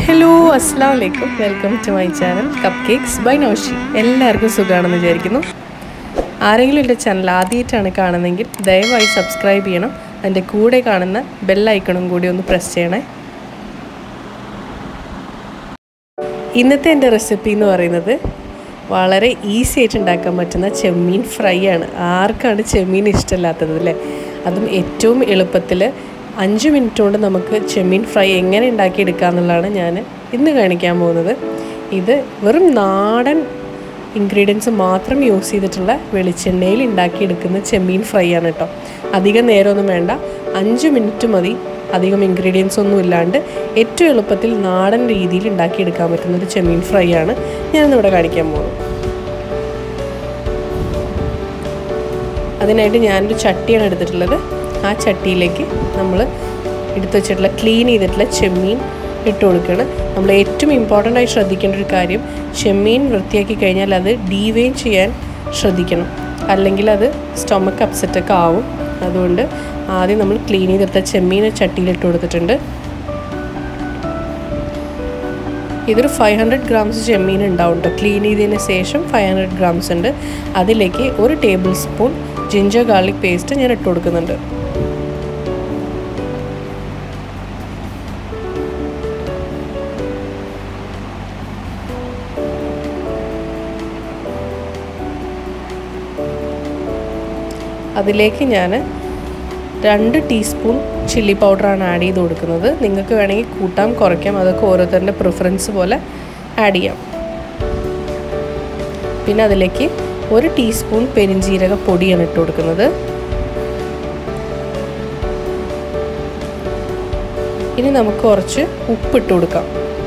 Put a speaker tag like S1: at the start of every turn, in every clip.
S1: hello അസ്സാം വലൈക്കും welcome to my channel cupcakes by Naushi എല്ലാവർക്കും സുഖമാണെന്ന് വിചാരിക്കുന്നു ആരെങ്കിലും എൻ്റെ ചാനൽ ആദ്യമായിട്ടാണ് കാണുന്നതെങ്കിൽ ദയവായി സബ്സ്ക്രൈബ് ചെയ്യണം അതിൻ്റെ കൂടെ കാണുന്ന ബെല്ലൈക്കണും കൂടി ഒന്ന് പ്രസ് ചെയ്യണേ ഇന്നത്തെ എൻ്റെ റെസിപ്പി എന്ന് പറയുന്നത് വളരെ ഈസി ആയിട്ട് ഉണ്ടാക്കാൻ പറ്റുന്ന ചെമ്മീൻ ഫ്രൈ ആണ് ആർക്കാണ് ചെമ്മീൻ ഇഷ്ടമില്ലാത്തത് അല്ലേ അതും ഏറ്റവും എളുപ്പത്തിൽ അഞ്ച് മിനിറ്റ് കൊണ്ട് നമുക്ക് ചെമ്മീൻ ഫ്രൈ എങ്ങനെ ഉണ്ടാക്കിയെടുക്കുക എന്നുള്ളതാണ് ഞാൻ ഇന്ന് കാണിക്കാൻ പോകുന്നത് ഇത് വെറും നാടൻ ഇൻഗ്രീഡിയൻസ് മാത്രം യൂസ് ചെയ്തിട്ടുള്ള വെളിച്ചെണ്ണയിൽ ഉണ്ടാക്കിയെടുക്കുന്ന ചെമ്മീൻ ഫ്രൈ ആണ് കേട്ടോ അധികം നേരമൊന്നും വേണ്ട അഞ്ച് മിനിറ്റ് മതി അധികം ഇൻഗ്രീഡിയൻസ് ഒന്നും ഇല്ലാണ്ട് ഏറ്റവും എളുപ്പത്തിൽ നാടൻ രീതിയിൽ ഉണ്ടാക്കിയെടുക്കാൻ പറ്റുന്ന ഒരു ചെമ്മീൻ ഫ്രൈ ആണ് ഞാനിന്നിവിടെ കാണിക്കാൻ പോകുന്നത് അതിനായിട്ട് ഞാനൊരു ചട്ടിയാണ് എടുത്തിട്ടുള്ളത് ആ ചട്ടിയിലേക്ക് നമ്മൾ എടുത്തു വെച്ചിട്ടുള്ള ക്ലീൻ ചെയ്തിട്ടുള്ള ചെമ്മീൻ ഇട്ട് കൊടുക്കുകയാണ് നമ്മൾ ഏറ്റവും ഇമ്പോർട്ടൻ്റ് ആയി ശ്രദ്ധിക്കേണ്ട ഒരു കാര്യം ചെമ്മീൻ വൃത്തിയാക്കി കഴിഞ്ഞാൽ അത് ഡീവെയിൻ ചെയ്യാൻ ശ്രദ്ധിക്കണം അല്ലെങ്കിൽ അത് സ്റ്റൊമക്ക് അപ്സെറ്റൊക്കെ ആവും അതുകൊണ്ട് ആദ്യം നമ്മൾ ക്ലീൻ ചെയ്തെടുത്ത ചെമ്മീൻ ചട്ടിയിലിട്ട് കൊടുത്തിട്ടുണ്ട് ഇതൊരു ഫൈവ് ഹൺഡ്രഡ് ഗ്രാംസ് ചെമ്മീൻ ഉണ്ടാവും കേട്ടോ ക്ലീൻ ചെയ്തതിന് ശേഷം ഫൈവ് ഹൺഡ്രഡ് ഗ്രാംസ് ഉണ്ട് അതിലേക്ക് ഒരു tablespoon ginger garlic paste ഞാൻ ഇട്ട് കൊടുക്കുന്നുണ്ട് അതിലേക്ക് ഞാൻ രണ്ട് ടീസ്പൂൺ ചില്ലി പൗഡറാണ് ആഡ് ചെയ്ത് കൊടുക്കുന്നത് നിങ്ങൾക്ക് വേണമെങ്കിൽ കൂട്ടാം കുറയ്ക്കാം അതൊക്കെ ഓരോരുത്തരുടെ പ്രിഫറൻസ് പോലെ ആഡ് ചെയ്യാം പിന്നെ അതിലേക്ക് ഒരു ടീസ്പൂൺ പെരിഞ്ജീരക പൊടിയാണ് ഇട്ട് കൊടുക്കുന്നത് ഇനി നമുക്ക് കുറച്ച് ഉപ്പിട്ട് കൊടുക്കാം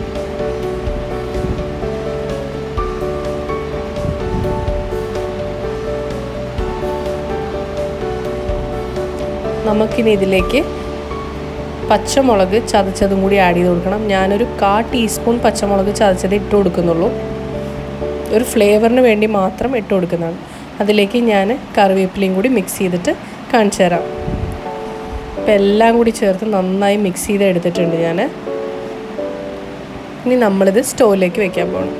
S1: നമുക്കിനി ഇതിലേക്ക് പച്ചമുളക് ചതച്ചതും കൂടി ആഡ് ചെയ്ത് കൊടുക്കണം ഞാനൊരു കാ ടീസ്പൂൺ പച്ചമുളക് ചതച്ചത് ഇട്ട് കൊടുക്കുന്നുള്ളൂ ഒരു ഫ്ലേവറിന് വേണ്ടി മാത്രം ഇട്ട് കൊടുക്കുന്നതാണ് അതിലേക്ക് ഞാൻ കറിവേപ്പിലയും കൂടി മിക്സ് ചെയ്തിട്ട് കാണിച്ചു തരാം ഇപ്പം എല്ലാം കൂടി ചേർത്ത് നന്നായി മിക്സ് ചെയ്ത് എടുത്തിട്ടുണ്ട് ഞാൻ ഇനി നമ്മളിത് സ്റ്റോവിലേക്ക് വെക്കാൻ പോകണം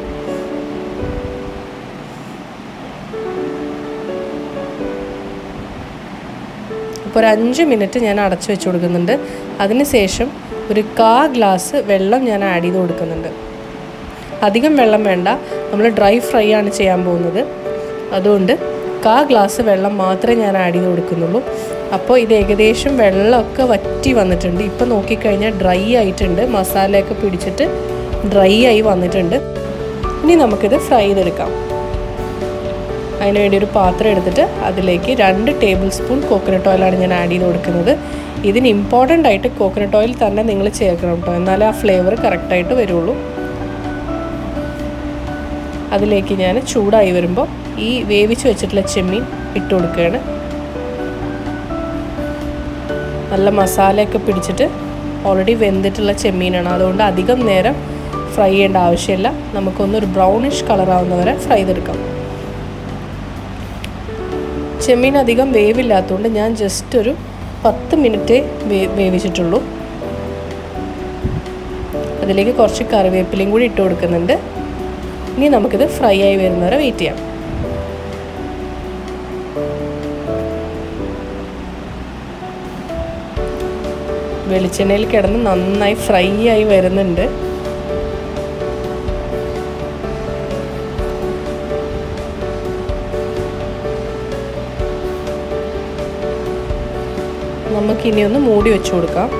S1: അപ്പോൾ ഒരു അഞ്ച് മിനിറ്റ് ഞാൻ അടച്ചു വെച്ച് കൊടുക്കുന്നുണ്ട് അതിനുശേഷം ഒരു കാ ഗ്ലാസ് വെള്ളം ഞാൻ ആഡ് ചെയ്ത് കൊടുക്കുന്നുണ്ട് അധികം വെള്ളം വേണ്ട നമ്മൾ ഡ്രൈ ഫ്രൈ ആണ് ചെയ്യാൻ പോകുന്നത് അതുകൊണ്ട് കാ ഗ്ലാസ് വെള്ളം മാത്രമേ ഞാൻ ആഡ് ചെയ്ത് കൊടുക്കുന്നുള്ളൂ അപ്പോൾ ഇത് ഏകദേശം വെള്ളമൊക്കെ വറ്റി വന്നിട്ടുണ്ട് ഇപ്പോൾ നോക്കിക്കഴിഞ്ഞാൽ ഡ്രൈ ആയിട്ടുണ്ട് മസാലയൊക്കെ പിടിച്ചിട്ട് ഡ്രൈ ആയി വന്നിട്ടുണ്ട് ഇനി നമുക്കിത് ഫ്രൈ ചെയ്തെടുക്കാം അതിന് വേണ്ടി ഒരു പാത്രം എടുത്തിട്ട് അതിലേക്ക് രണ്ട് ടേബിൾ സ്പൂൺ കോക്കനട്ട് ഓയിലാണ് ഞാൻ ആഡ് ചെയ്ത് കൊടുക്കുന്നത് ഇതിന് ഇമ്പോർട്ടൻ്റ് ആയിട്ട് കോക്കനട്ട് ഓയിൽ തന്നെ നിങ്ങൾ ചേർക്കണം കേട്ടോ എന്നാലേ ആ ഫ്ലേവർ കറക്റ്റായിട്ട് വരുള്ളൂ അതിലേക്ക് ഞാൻ ചൂടായി വരുമ്പോൾ ഈ വേവിച്ച് വെച്ചിട്ടുള്ള ചെമ്മീൻ ഇട്ട് കൊടുക്കുകയാണ് നല്ല മസാലയൊക്കെ പിടിച്ചിട്ട് ഓൾറെഡി വെന്തിട്ടുള്ള ചെമ്മീനാണ് അതുകൊണ്ട് അധികം നേരം ഫ്രൈ ചെയ്യേണ്ട ആവശ്യമില്ല നമുക്കൊന്നൊരു ബ്രൗണിഷ് കളറാവുന്നവരെ ഫ്രൈ ചെയ്തെടുക്കാം ചെമ്മീൻ അധികം വേവില്ലാത്തതുകൊണ്ട് ഞാൻ ജസ്റ്റ് ഒരു പത്ത് മിനിറ്റ് വേ വേവിച്ചിട്ടുള്ളൂ അതിലേക്ക് കുറച്ച് കറിവേപ്പിലയും കൂടി ഇട്ട് കൊടുക്കുന്നുണ്ട് ഇനി നമുക്കിത് ഫ്രൈ ആയി വരുന്നവരെ വെയിറ്റ് ചെയ്യാം വെളിച്ചെണ്ണയിൽ കിടന്ന് നന്നായി ഫ്രൈ ആയി വരുന്നുണ്ട് നമുക്കിനി ഒന്ന് മൂടി വെച്ച് കൊടുക്കാം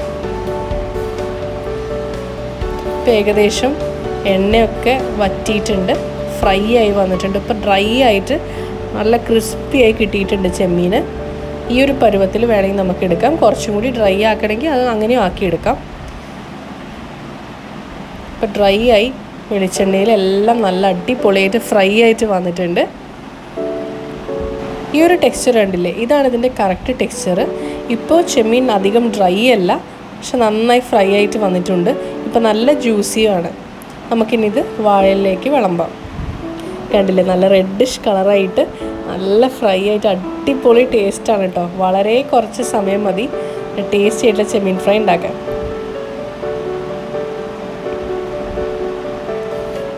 S1: ഇപ്പം ഏകദേശം എണ്ണയൊക്കെ വറ്റിയിട്ടുണ്ട് ഫ്രൈ ആയി വന്നിട്ടുണ്ട് ഇപ്പം ഡ്രൈ ആയിട്ട് നല്ല ക്രിസ്പി ആയി കിട്ടിയിട്ടുണ്ട് ചെമ്മീൻ ഈ ഒരു പരുവത്തിൽ വേണമെങ്കിൽ നമുക്ക് എടുക്കാം കുറച്ചും കൂടി ഡ്രൈ ആക്കണമെങ്കിൽ അത് അങ്ങനെയും ആക്കിയെടുക്കാം ഇപ്പം ഡ്രൈ ആയി വെളിച്ചെണ്ണയിൽ എല്ലാം നല്ല അടിപൊളിയായിട്ട് ഫ്രൈ ആയിട്ട് വന്നിട്ടുണ്ട് ഈ ഒരു ടെക്സ്ചർ കണ്ടില്ലേ ഇതാണ് ഇതിൻ്റെ കറക്റ്റ് ടെക്സ്ചർ ഇപ്പോൾ ചെമ്മീൻ അധികം ഡ്രൈ അല്ല പക്ഷെ നന്നായി ഫ്രൈ ആയിട്ട് വന്നിട്ടുണ്ട് ഇപ്പോൾ നല്ല ജ്യൂസിയുമാണ് നമുക്കിനി ഇത് വാഴയിലേക്ക് വിളമ്പാം കണ്ടില്ലേ നല്ല റെഡിഷ് കളറായിട്ട് നല്ല ഫ്രൈ ആയിട്ട് അടിപൊളി ടേസ്റ്റാണ് കേട്ടോ വളരെ കുറച്ച് സമയം മതി ടേസ്റ്റി ആയിട്ടുള്ള ചെമ്മീൻ ഫ്രൈ ഉണ്ടാക്കാൻ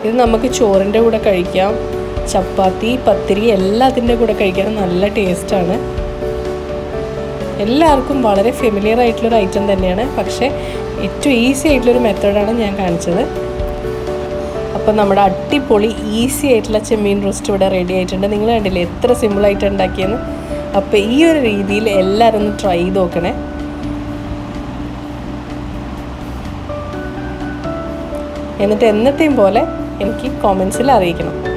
S1: ഇത് നമുക്ക് ചോറിൻ്റെ കൂടെ കഴിക്കാം ചപ്പാത്തി പത്തിരി എല്ലാത്തിൻ്റെ കൂടെ കഴിക്കാൻ നല്ല ടേസ്റ്റാണ് എല്ലാവർക്കും വളരെ ഫെമിലിയർ ആയിട്ടുള്ളൊരു ഐറ്റം തന്നെയാണ് പക്ഷേ ഏറ്റവും ഈസി ആയിട്ടുള്ളൊരു മെത്തേഡാണ് ഞാൻ കാണിച്ചത് അപ്പോൾ നമ്മുടെ അടിപൊളി ഈസി ആയിട്ടുള്ള ചെമ്മീൻ റോസ്റ്റ് ഇവിടെ റെഡി ആയിട്ടുണ്ട് നിങ്ങൾ കണ്ടില്ലേ എത്ര സിമ്പിളായിട്ട് ഉണ്ടാക്കിയെന്ന് അപ്പോൾ ഈ ഒരു രീതിയിൽ എല്ലാവരും ഒന്ന് ട്രൈ ചെയ്ത് നോക്കണേ എന്നിട്ട് എന്നത്തെയും പോലെ എനിക്ക് കോമെൻസിൽ അറിയിക്കണം